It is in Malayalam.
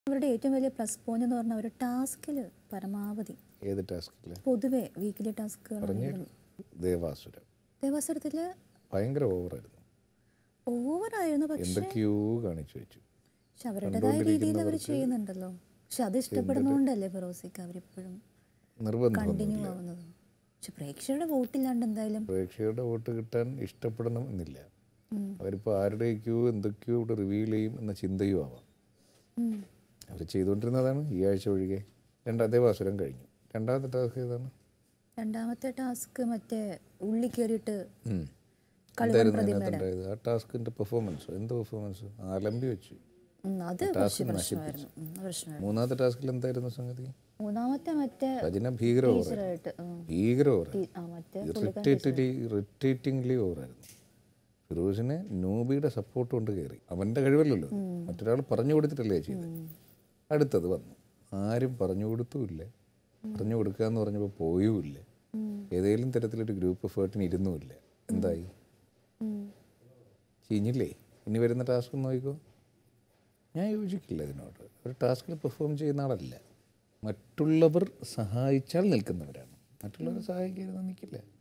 അവരുടെ ഏറ്റവും വലിയ പ്ലസ് പോയിന്റ് എന്ന് പറഞ്ഞാൽ അവർ ടാസ്കിൽ പരമാവധി ഏത് ടാസ്കില് പൊതുവെ വീക്കിലി ടാസ്കുകളാണെങ്കിലും ദേവാസുരം ദേവസ്വരത്തിൽ ഭയങ്കര ഓവറായിരുന്നു ഓവറായിരുന്നു പക്ഷെ എന്തൊക്കെയോ കാണിച്ചു വെച്ചു പക്ഷെ അവരുടേതായ രീതിയിൽ അവർ ചെയ്യുന്നുണ്ടല്ലോ പക്ഷെ അത് ഇഷ്ടപ്പെടുന്നതുകൊണ്ടല്ലേ ഫിറോസിക്ക് അവരിപ്പോഴും നിർബന്ധം കണ്ടിന്യൂ ആവുന്നത് പക്ഷെ പ്രേക്ഷകരുടെ വോട്ടില്ലാണ്ട് എന്തായാലും പ്രേക്ഷകരുടെ വോട്ട് കിട്ടാൻ ഇഷ്ടപ്പെടണം എന്നില്ല അവരിപ്പോൾ ആരുടെയൊക്കെയോ എന്തൊക്കെയോ ഇവിടെ റിവീൽ ചെയ്യും എന്ന ചിന്തയും ആവാം ഉം. അവർ ചെയ്തുകൊണ്ടിരുന്നതാണ് ഈ ആഴ്ച ഒഴികെ രണ്ടാം ദേവാസുരം കഴിഞ്ഞു രണ്ടാമത്തെ ടാസ്ക് ഏതാണ് രണ്ടാമത്തെ ടാസ്ക് മറ്റേ ഉള്ളി കയറിയിട്ട് ഉം. കളിമൺ എന്തായിരുന്നു പ്രതിമയുടെ അതിനകത്തുണ്ടായത് ആ ടാസ്കിൻ്റെ പെർഫോമൻസ് എന്ത് പെർഫോമൻസ് ആലമ്പി വെച്ചു ഉം, അത് കുറച്ച് പ്രശ്നമായിരുന്നു ഉം, അത് പ്രശ്നമായിരുന്നു മൂന്നാമത്തെ ടാസ്കിൽ എന്തായിരുന്നു സംഗതി മൂന്നാമത്തെ മറ്റേ രചന ഭീകര ഓവറായിരുന്നു ടീച്ചറായിട്ട് ഉം, ഭീകര ഓവറായിരുന്നു ടീ- ആ മറ്റേ ഇറിറ്റേറ്റലി ഇറിറ്റേറ്റിംഗ്ലി ഓവറായിരുന്നു ഫിറോസിന് നൂബിയുടെ സപ്പോർട്ട് കൊണ്ട് കയറി അവൻ്റെ കഴിവല്ലല്ലോ അത്. മറ്റൊരാൾ പറഞ്ഞു കൊടുത്തിട്ടല്ലേ ചെയ്തത് അടുത്തത് വന്നു ആരും പറഞ്ഞു കൊടുത്തുമില്ല പറഞ്ഞു കൊടുക്കുക എന്ന് പറഞ്ഞപ്പോൾ പോയുമില്ല ഏതെങ്കിലും തരത്തിലൊരു ഗ്രൂപ്പ് എഫേർട്ടിന് ഇരുന്നുമില്ല എന്തായി ഉം. ചീഞ്ഞില്ലേ ഇനി വരുന്ന ടാസ്ക് നോക്കിക്കോ ഞാൻ യോജിക്കില്ല ഇതിനോട് ഒരു ടാസ്കിൽ പെർഫോം ചെയ്യുന്ന ആളല്ല മറ്റുള്ളവർ സഹായിച്ചാൽ നിൽക്കുന്നവരാണ് മറ്റുള്ളവരെ സഹായിക്കാതെ നിൽക്കില്ല